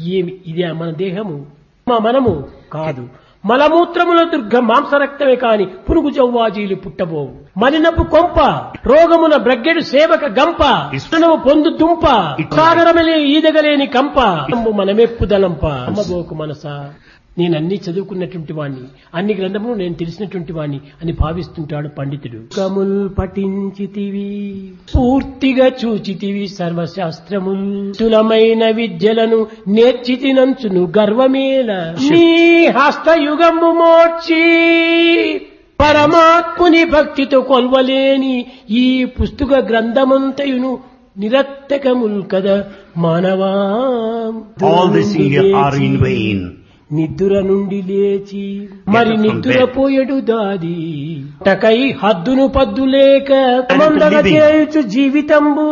ఏమి ఇదే మన దేహము మా మనము కాదు మలమూత్రముల దుర్గ మాంసరక్తమే కాని పురుగు జవ్వాజీలు పుట్టబోవు మలినపు కొంప రోగమున బ్రగ్గెడు సేవక గంప ఇష్టనము పొందు దుంప సాగరమలే ఈదగలేని కంప మనమెప్పుదలంప అమ్మబోకు మనసా నేను అన్ని చదువుకున్నటువంటి వాణ్ణి అన్ని గ్రంథములు నేను తెలిసినటువంటి వాణ్ణి అని భావిస్తుంటాడు పండితుడు కముల్ పఠించితివి పూర్తిగా చూచితివి సర్వశాస్త్రముల్ తులమైన విద్యలను నేర్చితినంచును గర్వమేల నీ హస్తయుగము మోర్చి పరమాత్ముని భక్తితో కొల్వలేని ఈ పుస్తక గ్రంథమంతయును నిరత్తకముల్ కదా మానవా All this here are in vain. నిద్ర నుండి లేచి మరి from నిద్రపోయడు దాది టకై హద్దును పద్దు లేక మందగ living. చేయుచు జీవితంబు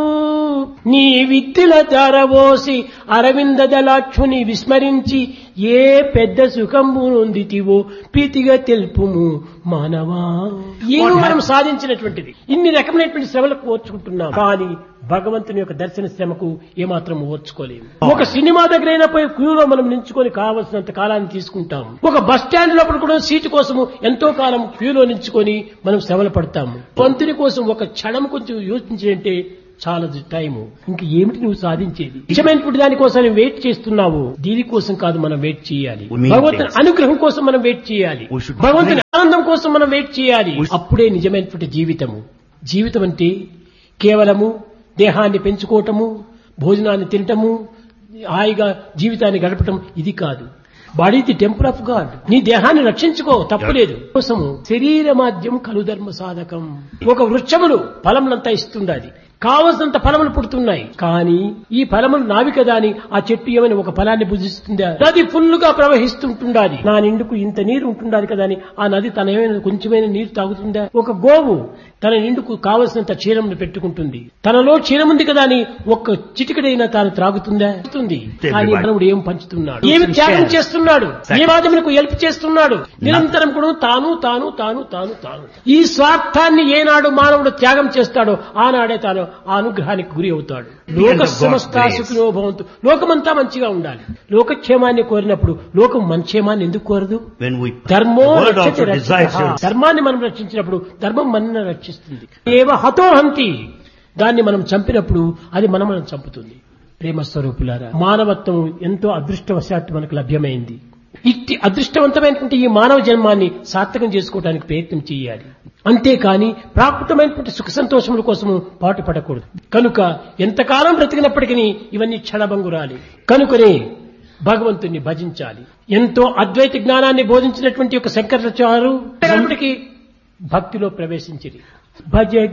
నీ విద్యుల జారబోసి అరవింద దళాక్షుని విస్మరించి ఏ పెద్ద సుఖంబు నొందితివో ప్రీతిగా తెలుపుము మానవా ఏమో మనం సాధించినటువంటిది ఇన్ని రకమైనటువంటి శ్రమలకు ఓర్చుకుంటున్నాం కానీ భగవంతుని యొక్క దర్శన శ్రమకు ఏమాత్రం ఓర్చుకోలేము ఒక సినిమా దగ్గరైనా పోయి క్యూలో మనం నించుకొని కావలసినంత కాలాన్ని తీసుకుంటాం ఒక బస్ స్టాండ్ లోపల కూడా సీటు కోసము ఎంతో కాలం క్యూలో నించుకొని మనం శ్రమలు పడతాము పంతుని కోసం ఒక క్షణం కొంచెం యోచించాలంటే చాలా టైము ఇంక ఏమిటి నువ్వు సాధించేది నిజమైనటువంటి దానికోసం నువ్వు వెయిట్ చేస్తున్నావు దీనికోసం కాదు మనం వెయిట్ చేయాలి We mean భగవంతుని things. అనుగ్రహం కోసం మనం వెయిట్ చేయాలి We should భగవంతుని ఆనందం కోసం మనం వెయిట్ చేయాలి We should- అప్పుడే నిజమైనటువంటి జీవితము జీవితం అంటే కేవలము దేహాన్ని పెంచుకోవటము భోజనాన్ని తినటము హాయిగా జీవితాన్ని గడపటం ఇది కాదు body the temple of God నీ దేహాన్ని రక్షించుకో తప్పులేదు కోసము శరీర మాధ్యం కలుధర్మ సాధకం ఒక వృక్షములు ఫలములంతా ఇస్తుండాలి కావలసినంత ఫలములు పుడుతున్నాయి కానీ ఈ ఫలములు నావి కదా అని ఆ చెట్టు ఏమైనా ఒక ఫలాన్ని భుజిస్తుందా నది ఫుల్ గా ప్రవహిస్తుంటుండాలి నా నిండుకు ఇంత నీరు ఉంటుండాలి కదా అని ఆ నది తన ఏమైనా కొంచెమైన నీరు తాగుతుందా ఒక గోవు తన నిండుకు కావలసినంత క్షీరమును పెట్టుకుంటుంది తనలో క్షీరం ఉంది కదా అని ఒక్క చిటికడైనా తాను త్రాగుతుందా తుంది కానీ మానవుడు ఏం పంచుతున్నాడు ఏమి త్యాగం చేస్తున్నాడు ఏ వాదములకు హెల్ప్ చేస్తున్నాడు నిరంతరం కూడా తాను తాను తాను తాను తాను ఈ స్వార్థాన్ని ఏనాడు మానవుడు త్యాగం చేస్తాడో ఆనాడే తాను ఆ అనుగ్రహానికి గురి అవుతాడు లోక God's సమస్త grace. సుఖినో భవంతు లోకమంతా మంచిగా ఉండాలి లోకక్షేమాన్ని కోరినప్పుడు లోకం మన క్షేమాన్ని ఎందుకు కోరదు When we, ధర్మో the world రక్షతి also desires రక్షితః. it. ధర్మాన్ని మనం రక్షించినప్పుడు ధర్మం మనల్ని రక్షిస్తుంది ఏవ హతో హంతి దాన్ని మనం చంపినప్పుడు అది మనం మనం చంపుతుంది ప్రేమ స్వరూపులారా మానవత్వం ఎంతో అదృష్టవశాత్తు మనకు లభ్యమైంది ఇట్టి అదృష్టవంతమైనటువంటి ఈ మానవ జన్మాన్ని సార్థకం చేసుకోవడానికి ప్రయత్నం చేయాలి అంతేకాని ప్రాకృతమైనటువంటి సుఖ సంతోషముల కోసము పాటు పడకూడదు కనుక ఎంతకాలం బ్రతికినప్పటికీ ఇవన్నీ క్షణభంగురాలి కనుకనే భగవంతుణ్ణి భజించాలి ఎంతో అద్వైత జ్ఞానాన్ని బోధించినటువంటి ఒక శంకరాచార్య భక్తిలో ప్రవేశించింది భజ